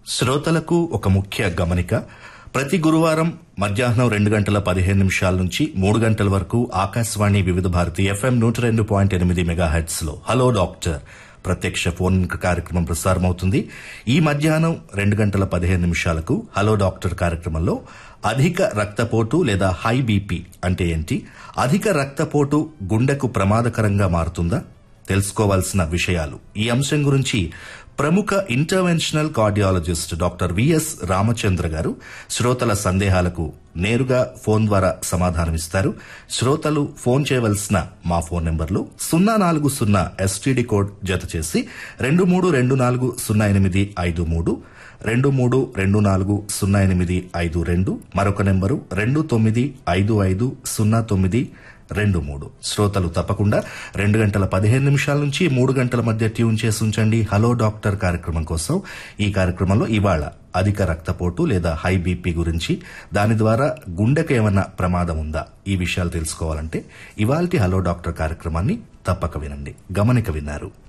శ్రోతలకు ఒక ముఖ్య గమనిక ప్రతి గురువారం మధ్యాహ్నం రెండు గంటల పదిహేను నిమిషాల నుంచి మూడు గంటల వరకు ఆకాశవాణి వివిధ భారతి ఎఫ్ఎం నూట రెండు పాయింట్ ఎనిమిది మెగాహెట్స్ లో హలో డాక్టర్ ప్రత్యక్ష ఫోన్ కార్యక్రమం ప్రసారమవుతుంది ఈ మధ్యాహ్నం రెండు గంటల పదిహేను నిమిషాలకు హలో డాక్టర్ కార్యక్రమంలో అధిక రక్తపోటు లేదా హై బీపీ అంటే ఏంటి అధిక రక్తపోటు గుండెకు ప్రమాదకరంగా మారుతుందా తెలుసుకోవాల్సిన విషయాలు ఈ అంశం గురించి ప్రముఖ interventional cardiologist doctor V S Ramachandra garu శ్రోతల సందేహాలకు నేరుగా ఫోన్ ద్వారా సమాధానమిస్తారు శ్రోతలు ఫోన్ చేయవలసిన మా ఫోన్ నెంబర్లు సున్నా నాలుగు సున్నా ఎస్టీడీ కోడ్ జత చేసి రెండు మూడు రెండు నాలుగు సున్నా ఎనిమిది ఐదు మూడు రెండు మూడు రెండు నాలుగు సున్నా ఎనిమిది ఐదు రెండు మరొక నెంబరు రెండు తొమ్మిది ఐదు ఐదు సున్నా తొమ్మిది రెండు మూడు శ్రోతలు తప్పకుండా రెండు గంటల పదిహేను నిమిషాల నుంచి మూడు గంటల మధ్య ట్యూన్ చేసి ఉంచండి హలో డాక్టర్ కార్యక్రమం కోసం ఈ కార్యక్రమంలో ఇవాళ అధిక రక్తపోటు లేదా హై బీపీ గురించి దాని ద్వారా గుండెకు ఏమన్నా ప్రమాదం ఉందా ఈ విషయాలు తెలుసుకోవాలంటే ఇవాల్టి హలో డాక్టర్ కార్యక్రమాన్ని తప్పక వినండి గమనిక విన్నారు